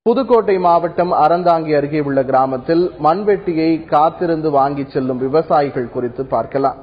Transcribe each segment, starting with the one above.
புதுக்கோட்டை மாவட்டம் அறந்தாங்கி அருகே உள்ள கிராமத்தில் மண்வெட்டியை காத்திருந்து வாங்கிச் செல்லும் விவசாயிகள் குறித்து பார்க்கலாம்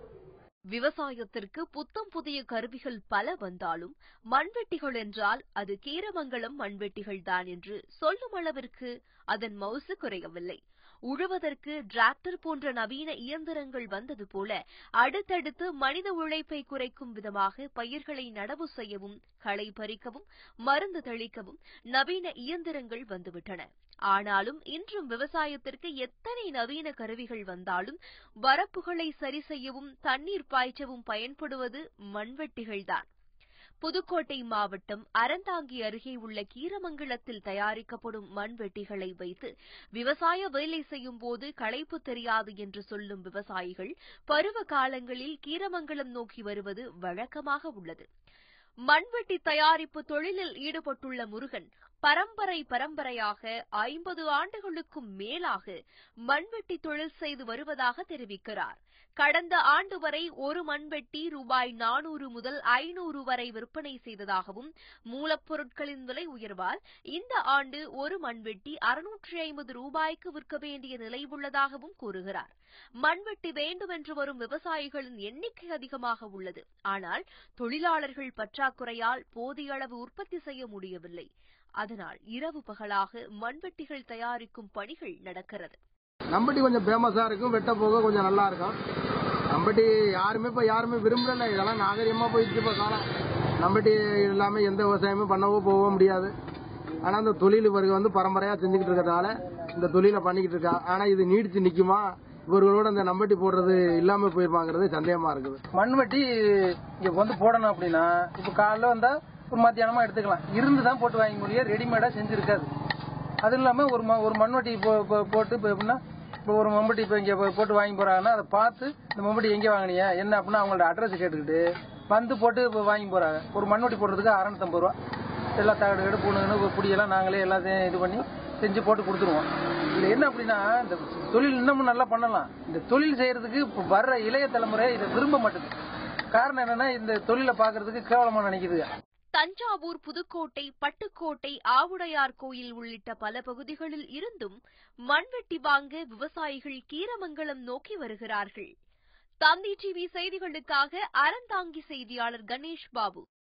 விவசாயத்திற்கு புத்தம் புதிய கருவிகள் பல வந்தாலும் மண்வெட்டிகள் என்றால் அது கீரமங்கலம் மண்வெட்டிகள் தான் என்று சொல்லும் அளவிற்கு அதன் மவுசு குறையவில்லை உழுவதற்கு டிராக்டர் போன்ற நவீன இயந்திரங்கள் வந்தது போல அடுத்தடுத்து மனித உழைப்பை குறைக்கும் விதமாக பயிர்களை நடவு செய்யவும் களை பறிக்கவும் மருந்து தெளிக்கவும் நவீன இயந்திரங்கள் வந்துவிட்டன ஆனாலும் இன்றும் விவசாயத்திற்கு எத்தனை நவீன கருவிகள் வந்தாலும் வரப்புகளை சரி செய்யவும் தண்ணீர் பாய்ச்சவும் பயன்படுவது மண்வெட்டிகள்தான் புதுக்கோட்டை மாவட்டம் அறந்தாங்கி அருகே உள்ள கீரமங்கலத்தில் தயாரிக்கப்படும் மண்வெட்டிகளை வைத்து விவசாய வேலை செய்யும் போது களைப்பு தெரியாது என்று சொல்லும் விவசாயிகள் பருவ காலங்களில் கீரமங்கலம் நோக்கி வருவது வழக்கமாக உள்ளது மண்வெட்டி தயாரிப்பு தொழிலில் ஈடுபட்டுள்ள முருகன் பரம்பரை பரம்பரையாக ஐம்பது ஆண்டுகளுக்கும் மேலாக மண்வெட்டி தொழில் செய்து வருவதாக தெரிவிக்கிறார் கடந்த ஆண்டு வரை ஒரு மண்வெட்டி ரூபாய் நானூறு முதல் ஐநூறு வரை விற்பனை செய்ததாகவும் மூலப்பொருட்களின் விலை உயர்வால் இந்த ஆண்டு ஒரு மண்வெட்டி அறுநூற்றி ஐம்பது ரூபாய்க்கு விற்க வேண்டிய நிலை உள்ளதாகவும் கூறுகிறார் மண்வெட்டி வேண்டுமென்று வரும் விவசாயிகளின் எண்ணிக்கை அதிகமாக உள்ளது ஆனால் தொழிலாளர்கள் பற்றாக்குறையால் போதிய அளவு உற்பத்தி செய்ய முடியவில்லை அதனால் இரவு பகலாக மண்வெட்டிகள் தயாரிக்கும் பணிகள் நடக்கிறது நம்பட்டி கொஞ்சம் ஃபேமஸாக இருக்கும் வெட்ட போக கொஞ்சம் நல்லா இருக்கும் நம்பட்டி யாருமே இப்போ யாருமே விரும்பல இதெல்லாம் நாகரிகமாக போயிடுச்சு இப்போ காலம் நம்பட்டி இல்லாமல் எந்த விவசாயமும் பண்ணவோ போக முடியாது ஆனால் அந்த தொழில் இவருக்கு வந்து பரம்பரையாக செஞ்சுக்கிட்டு இருக்கிறதுனால இந்த தொழிலை பண்ணிக்கிட்டு இருக்கா ஆனால் இது நீடிச்சு நிற்குமா இவர்களோட அந்த நம்பட்டி போடுறது இல்லாமல் போயிருப்பாங்கிறது சந்தேகமாக இருக்குது மண்வெட்டி இங்க வந்து போடணும் அப்படின்னா இப்ப காலைல வந்தா ஒரு மத்தியானமா எடுத்துக்கலாம் இருந்து தான் போட்டு வாங்க முடியும் ரெடிமேடா செஞ்சிருக்காது அது இல்லாம ஒரு ம- ஒரு மண்வெட்டி போ- போ- போட்டு இப்ப எப்படின்னா இப்போ ஒரு மம்பட்டி இப்போ இங்கே போட்டு வாங்கி போறாங்கன்னா அதை பார்த்து இந்த மம்பட்டி எங்கே வாங்கினீங்க என்ன அப்படின்னா அவங்களோட அட்ரஸ் கேட்டுக்கிட்டு வந்து போட்டு இப்போ வாங்கி போறாங்க ஒரு மண்வெட்டி போடுறதுக்கு அறநூத்தம்பது ரூபா எல்லா தகடு கடு பூணுங்கன்னு புடியெல்லாம் நாங்களே எல்லாத்தையும் இது பண்ணி செஞ்சு போட்டு கொடுத்துருவோம் இதுல என்ன அப்படின்னா இந்த தொழில் இன்னமும் நல்லா பண்ணலாம் இந்த தொழில் செய்யறதுக்கு இப்போ வர்ற இளைய தலைமுறை இதை விரும்ப மாட்டேங்குது காரணம் என்னன்னா இந்த தொழிலை பார்க்கறதுக்கு கேவலமா நினைக்குதுங்க தஞ்சாவூர் புதுக்கோட்டை பட்டுக்கோட்டை ஆவுடையார் கோயில் உள்ளிட்ட பல பகுதிகளில் இருந்தும் மண்வெட்டி வாங்க விவசாயிகள் கீரமங்கலம் நோக்கி வருகிறார்கள் தந்தி டிவி செய்திகளுக்காக அறந்தாங்கி செய்தியாளர் கணேஷ் பாபு